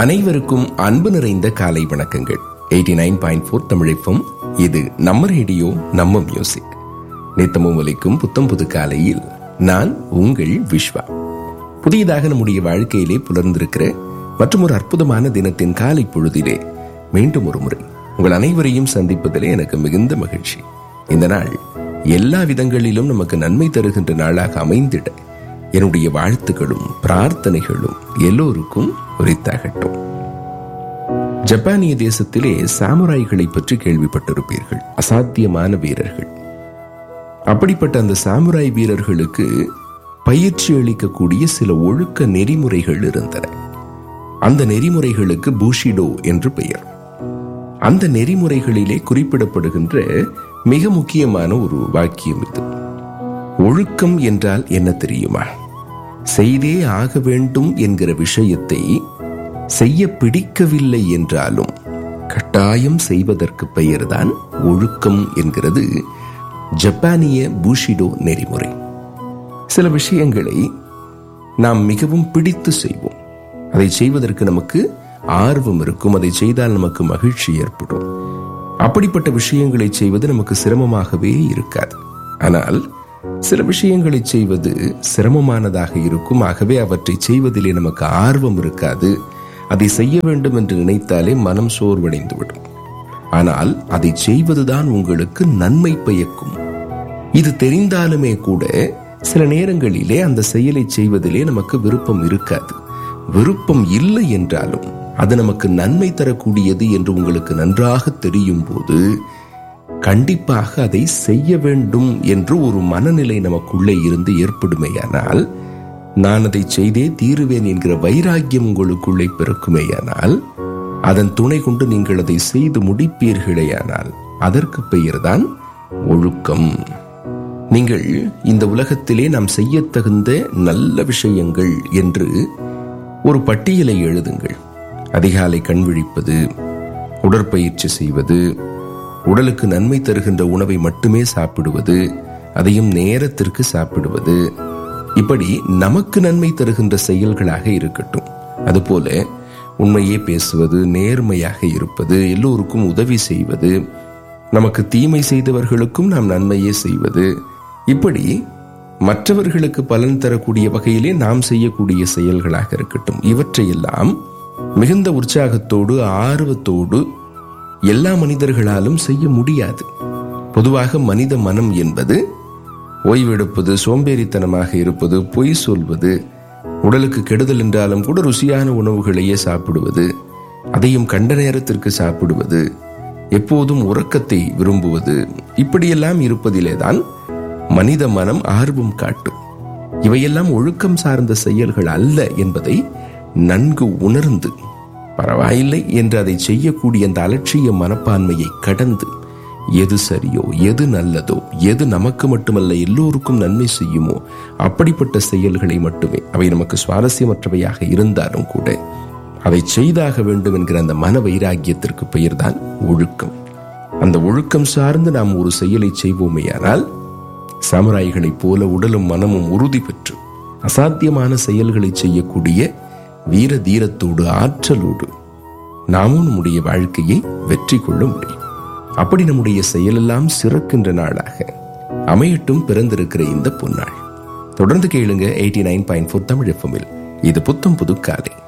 அனைவருக்கும் அன்பு நிறைந்த காலை வணக்கங்கள் எயிட்டி நைன் பாயிண்ட் ஃபோர் தமிழிப்பும் இது நம்ம ரேடியோ நம்ம மியூசிக் நித்தமும் ஒலிக்கும் புத்தம் புது காலையில் நான் உங்கள் விஸ்வா புதியதாக நம்முடைய வாழ்க்கையிலே புலர்ந்திருக்கிற மற்றும் ஒரு அற்புதமான தினத்தின் காலை பொழுதிலே மீண்டும் ஒரு முறை உங்கள் அனைவரையும் சந்திப்பதிலே எனக்கு மிகுந்த மகிழ்ச்சி இந்த நாள் எல்லா விதங்களிலும் நமக்கு நன்மை தருகின்ற நாளாக அமைந்திட என்னுடைய வாழ்த்துக்களும் பிரார்த்தனைகளும் எல்லோருக்கும் உரித்தாகட்டும் ஜப்பானிய தேசத்திலே சாமுராய்களை பற்றி கேள்விப்பட்டிருப்பீர்கள் அசாத்தியமான வீரர்கள் அப்படிப்பட்ட அந்த சாமுராய் வீரர்களுக்கு பயிற்சி அளிக்கக்கூடிய சில ஒழுக்க நெறிமுறைகள் இருந்தன அந்த நெறிமுறைகளுக்கு பூஷிடோ என்று பெயர் அந்த நெறிமுறைகளிலே குறிப்பிடப்படுகின்ற மிக முக்கியமான ஒரு வாக்கியம் இது ஒழுக்கம் என்றால் என்ன தெரியுமா செய்தே ஆக வேண்டும் என்கிற விஷயத்தை செய்ய பிடிக்கவில்லை என்றாலும் கட்டாயம் செய்வதற்கு பெயர்தான் ஒழுக்கம் என்கிறது ஜப்பானிய பூஷிடோ நெறிமுறை சில விஷயங்களை நாம் மிகவும் பிடித்து செய்வோம் அதை செய்வதற்கு நமக்கு ஆர்வம் இருக்கும் அதை செய்தால் நமக்கு மகிழ்ச்சி ஏற்படும் அப்படிப்பட்ட விஷயங்களை செய்வது நமக்கு சிரமமாகவே இருக்காது ஆனால் சில விஷயங்களை செய்வது சிரமமானதாக இருக்கும் ஆகவே அவற்றை செய்வதிலே நமக்கு ஆர்வம் இருக்காது அதை செய்ய வேண்டும் என்று நினைத்தாலே மனம் சோர்வடைந்துவிடும் ஆனால் அதை செய்வதுதான் உங்களுக்கு நன்மை பயக்கும் இது தெரிந்தாலுமே கூட சில நேரங்களிலே அந்த செயலை செய்வதிலே நமக்கு விருப்பம் இருக்காது விருப்பம் இல்லை என்றாலும் அது நமக்கு நன்மை தரக்கூடியது என்று உங்களுக்கு நன்றாக தெரியும் போது கண்டிப்பாக அதை செய்ய வேண்டும் என்று ஒரு மனநிலை நமக்குள்ளே இருந்து ஏற்படுமேயானால் நான் அதை செய்தே தீருவேன் என்கிற வைராக்கியம் உங்களுக்குள்ளே பிறக்குமேயானால் அதன் துணை கொண்டு நீங்கள் அதை செய்து முடிப்பீர்களேயானால் அதற்கு பெயர்தான் ஒழுக்கம் நீங்கள் இந்த உலகத்திலே நாம் செய்ய தகுந்த நல்ல விஷயங்கள் என்று ஒரு பட்டியலை எழுதுங்கள் அதிகாலை கண் விழிப்பது உடற்பயிற்சி செய்வது உடலுக்கு நன்மை தருகின்ற உணவை மட்டுமே சாப்பிடுவது அதையும் நேரத்திற்கு சாப்பிடுவது இப்படி நமக்கு நன்மை தருகின்ற செயல்களாக இருக்கட்டும் அதுபோல உண்மையே பேசுவது நேர்மையாக இருப்பது எல்லோருக்கும் உதவி செய்வது நமக்கு தீமை செய்தவர்களுக்கும் நாம் நன்மையே செய்வது இப்படி மற்றவர்களுக்கு பலன் தரக்கூடிய வகையிலே நாம் செய்யக்கூடிய செயல்களாக இருக்கட்டும் இவற்றையெல்லாம் மிகுந்த உற்சாகத்தோடு ஆர்வத்தோடு எல்லா மனிதர்களாலும் செய்ய முடியாது பொதுவாக மனித மனம் என்பது ஓய்வெடுப்பது சோம்பேறித்தனமாக இருப்பது பொய் சொல்வது உடலுக்கு கெடுதல் என்றாலும் கூட ருசியான உணவுகளையே சாப்பிடுவது அதையும் கண்ட நேரத்திற்கு சாப்பிடுவது எப்போதும் உறக்கத்தை விரும்புவது இப்படியெல்லாம் இருப்பதிலேதான் மனித மனம் ஆர்வம் காட்டும் இவையெல்லாம் ஒழுக்கம் சார்ந்த செயல்கள் அல்ல என்பதை நன்கு உணர்ந்து பரவாயில்லை என்று அதை செய்யக்கூடிய அந்த அலட்சிய மனப்பான்மையை கடந்து எது சரியோ எது நல்லதோ எது நமக்கு மட்டுமல்ல எல்லோருக்கும் நன்மை செய்யுமோ அப்படிப்பட்ட செயல்களை மட்டுமே அவை நமக்கு சுவாரஸ்யமற்றவையாக இருந்தாலும் கூட அதை செய்தாக வேண்டும் என்கிற அந்த மன வைராக்கியத்திற்கு பெயர்தான் ஒழுக்கம் அந்த ஒழுக்கம் சார்ந்து நாம் ஒரு செயலை செய்வோமேயானால் சாமுராய்களைப் போல உடலும் மனமும் உறுதி பெற்று அசாத்தியமான செயல்களை செய்யக்கூடிய வீர தீரத்தோடு ஆற்றலோடு நாமும் நம்முடைய வாழ்க்கையை வெற்றி கொள்ள முடியும் அப்படி நம்முடைய செயலெல்லாம் சிறக்கின்ற நாளாக அமையட்டும் பிறந்திருக்கிற இந்த பொன்னாள் தொடர்ந்து கேளுங்க eighty nine point four Tamil எஃப்எம்மில் இது புத்தம் புது காலை